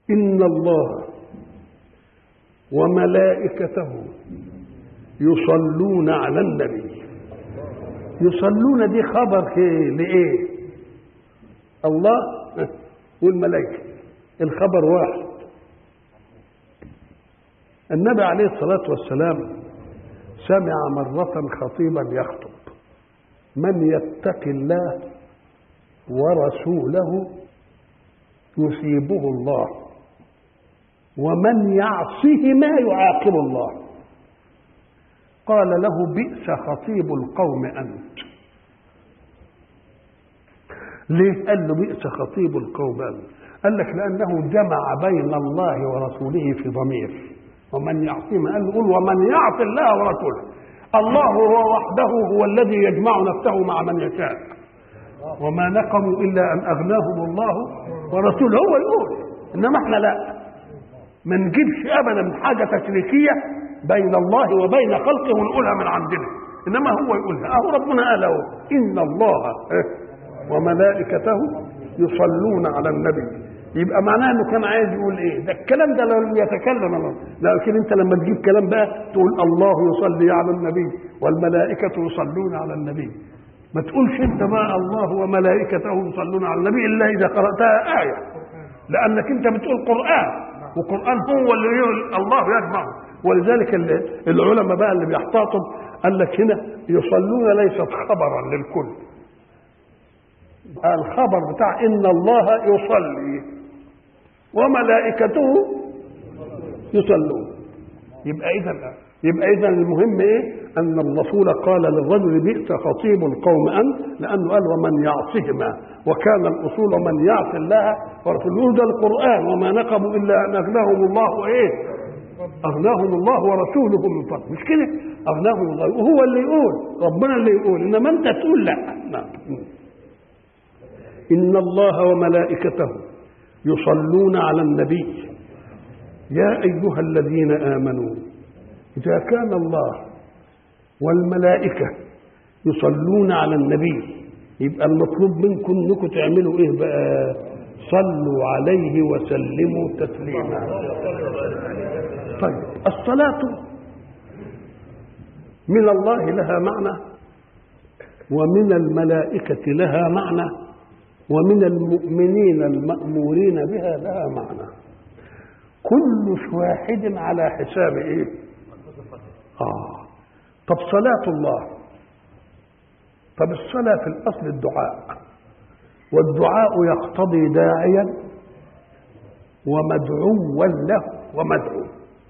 إن الله وملائكته يصلون على النبي يصلون دي خبر لإيه الله والملائكة الخبر واحد النبي عليه الصلاة والسلام سمع مرة خطيبا يخطب من يتق الله ورسوله يثيبه الله ومن يعصهما يعاقب الله قال له بئس خطيب القوم أنت ليه قال له بئس خطيب القوم أنت قال لك لأنه جمع بين الله ورسوله في ضمير ومن يعصهما قال له قل ومن يعص الله ورسوله الله هو وحده هو الذي يجمع نفسه مع من يشاء وما نقموا إلا أن أغناهم الله ورسوله هو يقول إنما احنا لا ما نجيبش أبدا حاجة تشريكية بين الله وبين خلقه ونقولها من عندنا إنما هو يقولها أهو ربنا قال أهو إن الله وملائكته يصلون على النبي يبقى معناه انه كان عايز يقول ايه ده الكلام ده لو يتكلم الله لكن انت لما تجيب كلام بقى تقول الله يصلي على النبي والملائكه يصلون على النبي ما تقولش انت بقى الله وملائكته يصلون على النبي الا اذا قراتها ايه لانك انت بتقول قران وقران هو اللي يقول الله يجمعه ولذلك العلماء بقى اللي بيحتاطوا قال لك هنا يصلون ليست خبرا للكل الخبر بتاع ان الله يصلي وملائكته يصلون يبقى اذا يبقى اذا المهم ايه ان الرسول قال للرجل بئس خطيب القوم انت لانه قال ومن يعصهما وكان الاصول من يعصي الله ورسوله ده القران وما نقموا الا ان اغناهم الله ايه اغناهم الله ورسوله من فضل مش كده اغناهم الله وهو اللي يقول ربنا اللي يقول انما انت تقول لا نعم ان الله وملائكته يصلون على النبي يا ايها الذين امنوا اذا كان الله والملائكه يصلون على النبي يبقى المطلوب منكم انكم تعملوا ايه بقى صلوا عليه وسلموا تسليما طيب الصلاه من الله لها معنى ومن الملائكه لها معنى ومن المؤمنين المأمورين بها لها معنى كل واحد على حساب ايه اه طب صلاة الله طب الصلاة في الأصل الدعاء والدعاء يقتضي داعيا ومدعوا له ومدعو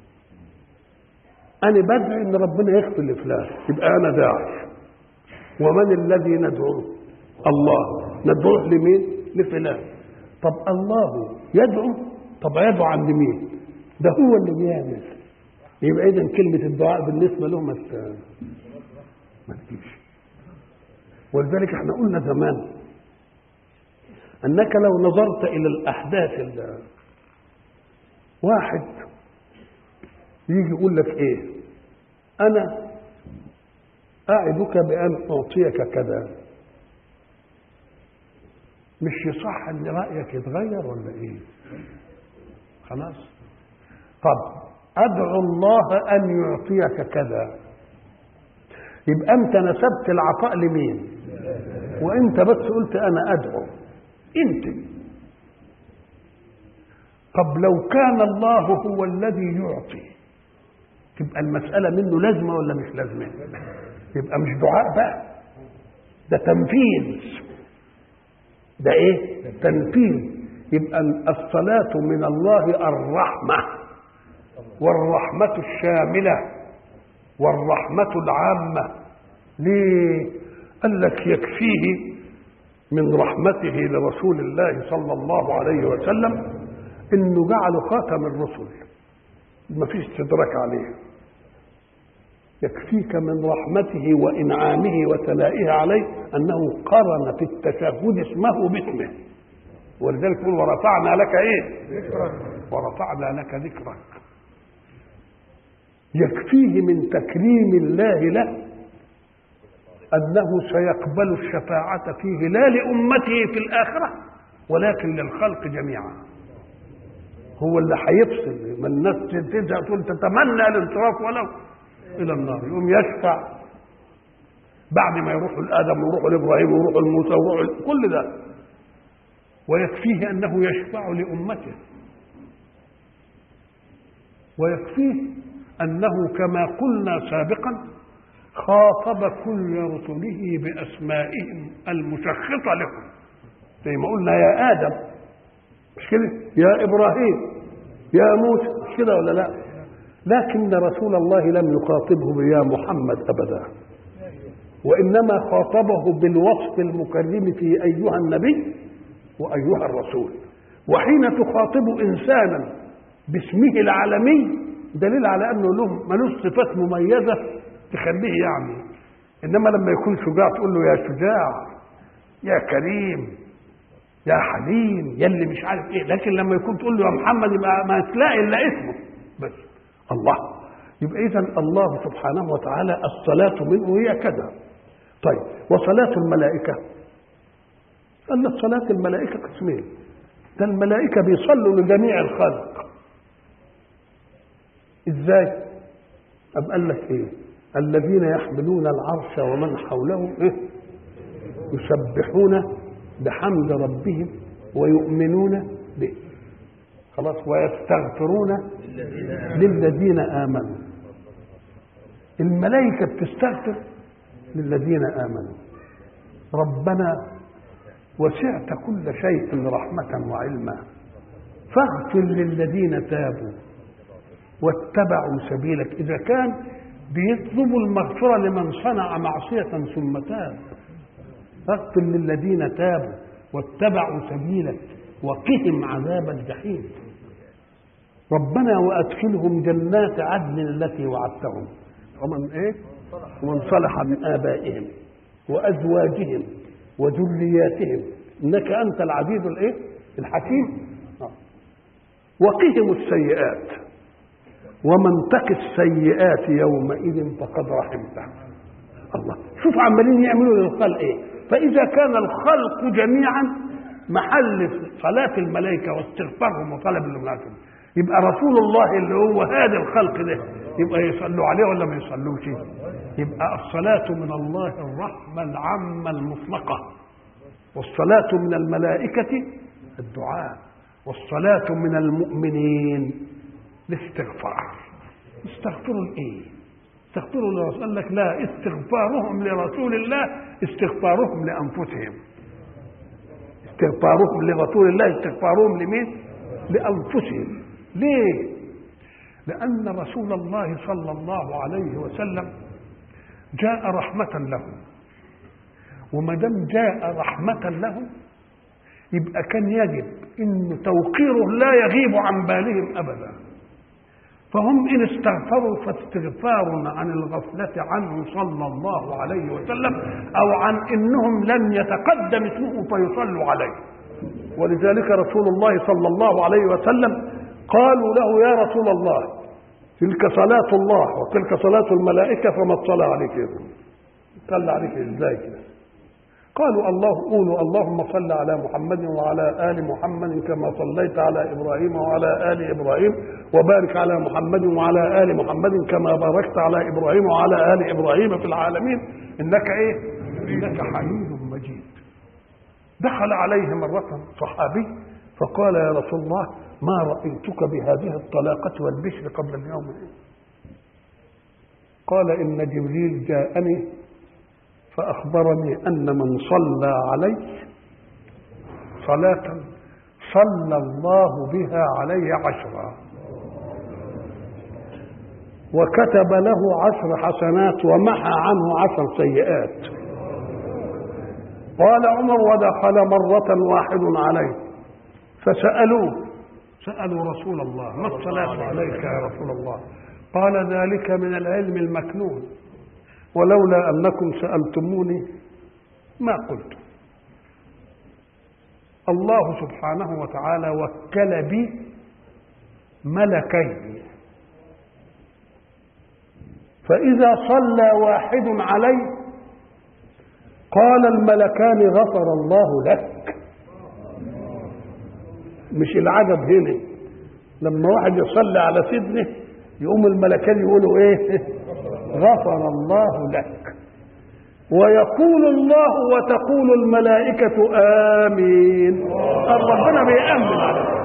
أنا بدعي إن ربنا يغفر لفلان يبقى أنا داعي ومن الذي ندعوه الله ندعوه لمين لفلان طب الله يدعو طب يدعو عند مين ده هو اللي بيعمل يبقى اذا كلمه الدعاء بالنسبه له ما ما تجيبش ولذلك احنا قلنا زمان انك لو نظرت الى الاحداث اللي واحد يجي يقول لك ايه انا اعدك بان اعطيك كذا مش يصح ان رايك يتغير ولا ايه خلاص طب ادعو الله ان يعطيك كذا يبقى انت نسبت العطاء لمين وانت بس قلت انا ادعو انت طب لو كان الله هو الذي يعطي تبقى المساله منه لازمه ولا مش لازمه يبقى مش دعاء بقى ده تنفيذ ده ايه تنفيذ يبقى الصلاة من الله الرحمة والرحمة الشاملة والرحمة العامة ليه قال لك يكفيه من رحمته لرسول الله صلى الله عليه وسلم انه جعله خاتم الرسل ما فيش استدراك عليه يكفيك من رحمته وانعامه وثنائه عليه انه قرن في التشهد اسمه باسمه ولذلك يقول ورفعنا لك ايه ورفعنا لك ذكرك يكفيه من تكريم الله له انه سيقبل الشفاعه فيه لا لامته في الاخره ولكن للخلق جميعا هو اللي هيفصل ما الناس تزهق تقول تتمنى الانصراف ولو الى النار يقوم يشفع بعد ما يروحوا لادم ويروحوا لابراهيم ويروحوا لموسى ويروحوا كل ده ويكفيه انه يشفع لامته ويكفيه انه كما قلنا سابقا خاطب كل رسله باسمائهم المشخصه لهم زي ما قلنا يا ادم مش كده يا ابراهيم يا موسى مش كده ولا لا لكن رسول الله لم يخاطبه بيا محمد ابدا وانما خاطبه بالوصف المكرم في ايها النبي وايها الرسول وحين تخاطب انسانا باسمه العالمي دليل على انه له ملوش صفات مميزه تخليه يعني انما لما يكون شجاع تقول له يا شجاع يا كريم يا حليم يا اللي مش عارف ايه لكن لما يكون تقول له يا محمد يبقى ما تلاقي الا اسمه بس الله يبقى اذا الله سبحانه وتعالى الصلاه منه هي كذا طيب وصلاه الملائكه قال صلاه الملائكه قسمين ده الملائكه بيصلوا لجميع الخلق ازاي أم قال لك ايه الذين يحملون العرش ومن حوله إيه؟ يسبحون بحمد ربهم ويؤمنون به خلاص ويستغفرون للذين امنوا الملائكه بتستغفر للذين امنوا ربنا وسعت كل شيء رحمه وعلما فاغفر للذين تابوا واتبعوا سبيلك اذا كان بيطلبوا المغفره لمن صنع معصيه ثم تاب فاغفر للذين تابوا واتبعوا سبيلك وقهم عذاب الجحيم ربنا وادخلهم جنات عدن التي وعدتهم ومن ايه ومن صلح من ابائهم وازواجهم وذرياتهم انك انت العزيز الايه الحكيم وقهم السيئات ومن تق السيئات يومئذ فقد رحمته الله شوف عمالين يعملوا للخلق ايه فاذا كان الخلق جميعا محل صلاة الملائكة واستغفارهم وطلب الملائكة يبقى رسول الله اللي هو هذا الخلق ده يبقى يصلوا عليه ولا ما يصلوش يبقى الصلاة من الله الرحمة العامة المطلقة والصلاة من الملائكة الدعاء والصلاة من المؤمنين الاستغفار استغفروا الايه استغفروا لرسول قال لك لا استغفارهم لرسول الله استغفارهم لانفسهم استغفارهم لرسول الله استغفارهم لمين لانفسهم ليه لان رسول الله صلى الله عليه وسلم جاء رحمه لهم وما دام جاء رحمه لهم يبقى كان يجب ان توقيره لا يغيب عن بالهم ابدا فهم إن استغفروا فاستغفار عن الغفلة عنه صلى الله عليه وسلم أو عن إنهم لم يتقدم اسمه فيصلوا عليه ولذلك رسول الله صلى الله عليه وسلم قالوا له يا رسول الله تلك صلاة الله وتلك صلاة الملائكة فما تصلى عليك يا صلى عليك ازاي كده قالوا الله قولوا اللهم صل على محمد وعلى ال محمد كما صليت على ابراهيم وعلى ال ابراهيم وبارك على محمد وعلى ال محمد كما باركت على ابراهيم وعلى ال ابراهيم في العالمين انك ايه؟ انك حميد مجيد. دخل عليه مره صحابي فقال يا رسول الله ما رايتك بهذه الطلاقه والبشر قبل اليوم قال ان جبريل جاءني فأخبرني أن من صلى علي صلاة صلى الله بها علي عشرا وكتب له عشر حسنات ومحى عنه عشر سيئات قال عمر ودخل مرة واحد عليه فسألوه سألوا رسول الله ما الصلاة عليك يا رسول الله قال ذلك من العلم المكنون ولولا انكم سالتموني ما قلت الله سبحانه وتعالى وكل بي ملكين فاذا صلى واحد علي قال الملكان غفر الله لك مش العجب هنا لما واحد يصلي على سيدنا يقوم الملكين يقولوا ايه غفر الله لك ويقول الله وتقول الملائكة آمين ربنا بيأمن على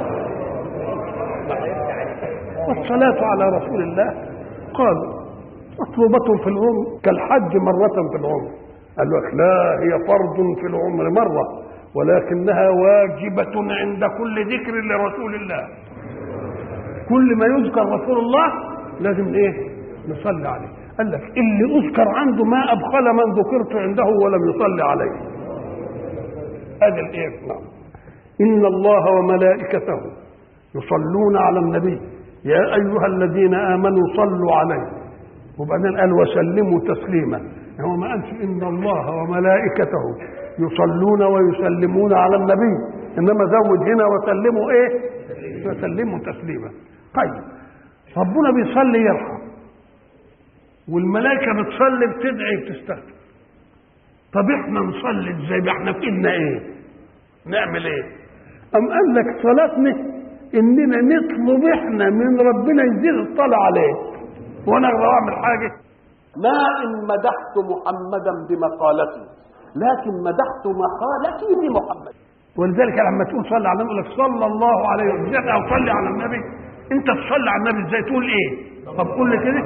والصلاة على رسول الله قالوا مطلوبة في العمر كالحج مرة في العمر قال لك لا هي فرض في العمر مرة ولكنها واجبة عند كل ذكر لرسول الله كل ما يذكر رسول الله لازم ايه نصلي عليه قال لك اللي اذكر عنده ما ابخل من ذكرت عنده ولم يصلي عليه هذا الايه نعم ان الله وملائكته يصلون على النبي يا ايها الذين امنوا صلوا عليه وبعدين قال وسلموا تسليما هو ما قالش ان الله وملائكته يصلون ويسلمون على النبي انما زود هنا وسلموا ايه وسلموا تسليما طيب ربنا بيصلي يرحم والملائكه بتصلي بتدعي بتستغفر طب احنا نصلي ازاي بقى احنا في ايدنا ايه نعمل ايه ام قال لك صلاتنا اننا نطلب احنا من ربنا يزيد الصلاه عليه وانا اقدر اعمل حاجه ما إن مدحت محمدا بمقالتي لكن مدحت مقالتي بمحمد ولذلك لما تقول صلي على النبي يقول لك صلى الله عليه وسلم او صلي على النبي انت تصلي على النبي ازاي تقول ايه طب قول لي كده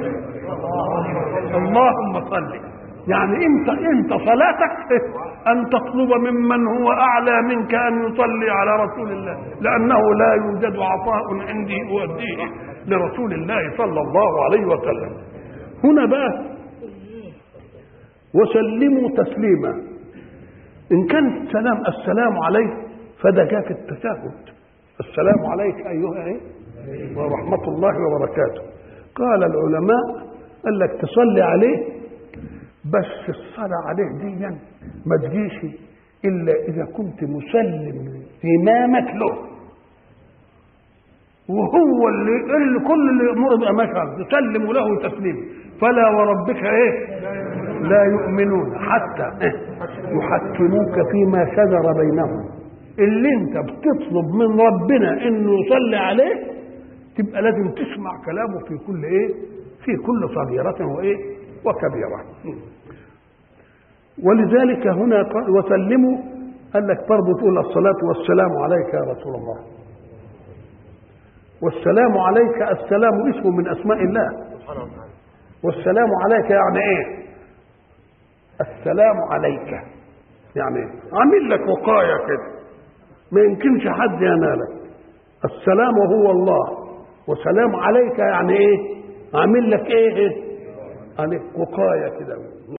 اللهم صل يعني انت انت صلاتك ان تطلب ممن هو اعلى منك ان يصلي على رسول الله لانه لا يوجد عطاء عندي اؤديه لرسول الله صلى الله عليه وسلم هنا بقى وسلموا تسليما ان كان السلام السلام عليك فده جاء في التشهد السلام عليك ايها ايه ورحمه الله وبركاته قال العلماء قال لك تصلي عليه بس الصلاه عليه دي ما تجيش الا اذا كنت مسلم امامك له وهو اللي, اللي كل اللي يامره بامامك تسلم له تسليما فلا وربك ايه لا يؤمنون حتى إيه؟ يحكموك فيما شجر بينهم اللي انت بتطلب من ربنا انه يصلي عليه تبقى لازم تسمع كلامه في كل ايه في كل صغيرة وايه وكبيرة ولذلك هنا قال وسلموا قال لك برضه تقول الصلاة والسلام عليك يا رسول الله والسلام عليك السلام اسم من اسماء الله والسلام عليك يعني ايه السلام عليك يعني ايه عامل لك وقايه كده ما يمكنش حد ينالك السلام هو الله وسلام عليك يعني ايه عامل لك ايه, إيه؟ عليك وقايه كده